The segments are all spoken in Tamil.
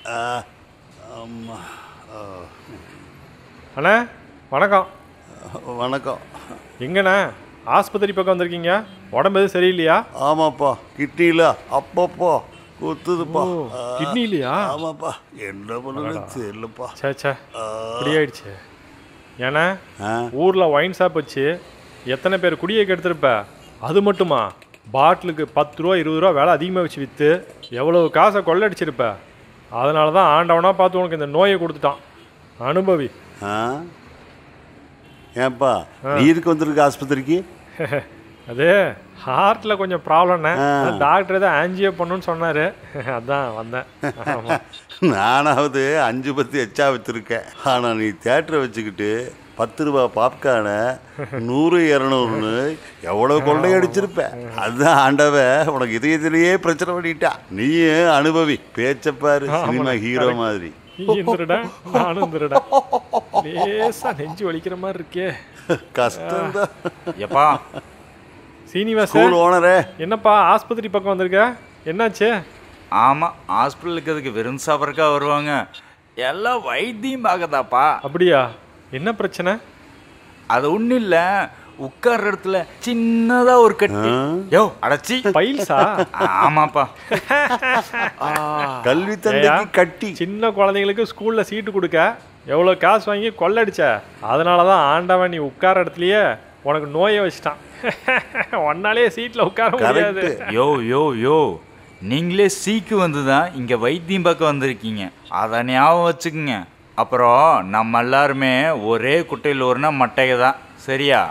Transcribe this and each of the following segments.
ஆமா ஆ, அண்ணே வணக்கம் வணக்கம் எங்கண்ணே ஆஸ்பத்திரி பக்கம் வந்திருக்கீங்க உடம்பு எதுவும் சரியில்லையா ஆமாப்பா கிட்னியில் அப்பப்போ குத்துதுப்பா ஓ, ஆ, கிட்னி இல்லையா ஆமாப்பா என்ன பண்ணுறது தெரியலப்பா சே சே இப்படி ஆயிடுச்சு ஏன்னா ஆ ஊரில் ஒயின் ஷாப் வச்சு எத்தனை பேர் குடியை கெடுத்திருப்ப அது மட்டுமா பாட்டிலுக்கு பத்து ரூபா இருபது ரூபா விலை அதிகமாக வச்சு விற்று எவ்வளவு காசை கொள்ளடிச்சிருப்ப அதனால தான் ஆண்டவனாக பார்த்து உனக்கு இந்த நோயை கொடுத்துட்டான் அனுபவி ஆ ஏன்பா நீ இதுக்கு வந்திருக்க ஆஸ்பத்திரிக்கு அது ஹார்ட்டில் கொஞ்சம் ப்ராப்ளம்ண்ணே டாக்டர் ஏதோ ஆன்ஜியோ பண்ணுன்னு சொன்னார் அதான் வந்தேன் ஆமா. நானாவது அஞ்சு பத்து எச்சா வச்சிருக்கேன் ஆனால் நீ தேட்டரை வச்சுக்கிட்டு பத்து ரூபா பாப்கார்னை நூறு இரநூறுன்னு எவ்வளோ கொள்ளையடிச்சிருப்ப அதுதான் ஆண்டவ உனக்கு இதயத்திலேயே பிரச்சனை பண்ணிட்டா நீயும் அனுபவி பேச்ச பாரு சினிமா ஹீரோ மாதிரி நீ இருந்துருடா நானும் இருந்துருடா லேசா நெஞ்சு வலிக்கிற மாதிரி இருக்கே கஷ்டம்தான் எப்பா சீனிவாச ஸ்கூல் ஓனரே என்னப்பா ஆஸ்பத்திரி பக்கம் வந்திருக்க என்னாச்சு ஆமாம் ஹாஸ்பிட்டலுக்கு அதுக்கு விருந்து சாப்பிட்றக்கா வருவாங்க எல்லாம் வைத்தியம் பார்க்கதாப்பா அப்படியா என்ன பிரச்சனை அது ஒன்றும் இல்லை உட்கார்ற இடத்துல சின்னதா ஒரு கட்டி யோ அடைச்சி பைல்ஸா ஆமாப்பா கல்வி தந்தைக்கு கட்டி சின்ன குழந்தைங்களுக்கு ஸ்கூல்ல சீட்டு கொடுக்க எவ்வளோ காசு வாங்கி கொள்ளடிச்ச அதனால தான் ஆண்டவன் நீ உட்கார இடத்துலயே உனக்கு நோயை வச்சிட்டான் ஒன்னாலே சீட்டில் உட்கார முடியாது கரெக்ட் யோ யோ யோ நீங்களே சீக்கு வந்து தான் இங்கே வைத்தியம் பார்க்க வந்திருக்கீங்க அதை ஞாபகம் வச்சுக்குங்க அப்புறம் நம்ம எல்லாருமே ஒரே குட்டையில் ஒருனா மட்டையை தான் சரியா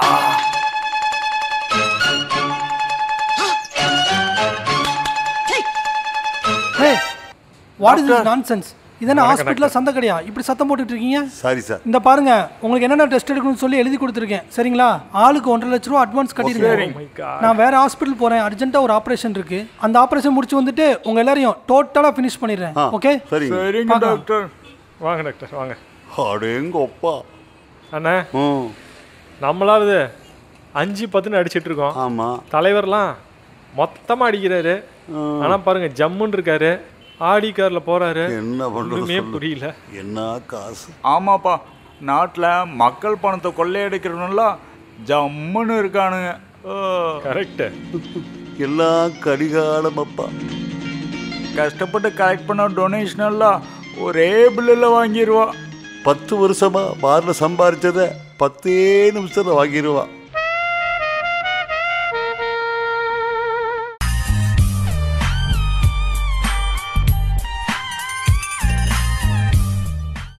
hey what is this nonsense இதென்ன ஹாஸ்பிட்டலில் சந்த கடையா இப்படி சத்தம் போட்டுட்டு இருக்கீங்க சாரி சார் இந்த பாருங்க உங்களுக்கு என்னென்ன டெஸ்ட் எடுக்கணும்னு சொல்லி எழுதி கொடுத்துருக்கேன் சரிங்களா ஆளுக்கு ஒன்றரை லட்ச ரூபா அட்வான்ஸ் கட்டிருக்கேன் my God. நான் வேற ஹாஸ்பிட்டல் போறேன் அர்ஜென்ட்டாக ஒரு ஆப்ரேஷன் இருக்கு அந்த ஆப்ரேஷன் முடிச்சு வந்துட்டு உங்க எல்லாரையும் டோட்டலாக ஃபினிஷ் பண்ணிடுறேன் ஓகே சரிங்க சரிங்க டாக்டர் வாங்க டாக்டர் வாங்க அடேங்க அப்பா அண்ணா ம் நம்மளாவது அஞ்சு பத்துன்னு அடிச்சிட்டு இருக்கோம் ஆமாம் தலைவர்லாம் மொத்தமாக அடிக்கிறாரு ஆனா பாருங்க ஜம்முன்னு இருக்காரு ஆடி கார்ல போறாரு என்ன பண்ணுறது ஒண்ணுமே புரியல என்ன காசு ஆமாப்பா நாட்டில் மக்கள் பணத்தை கொள்ளையடிக்கிறவனெல்லாம் ஜம்முன்னு இருக்கானுங்க ஓ, கரெக்ட் எல்லாம் கடிகாலம் அப்பா கஷ்டப்பட்டு கலெக்ட் பண்ண டொனேஷன் எல்லாம் ஒரே பில்லில் வாங்கிடுவா பத்து வருஷமா பார்ல சம்பாரிச்சத பத்தே நிமிஷத்துல வாங்கிடுவான்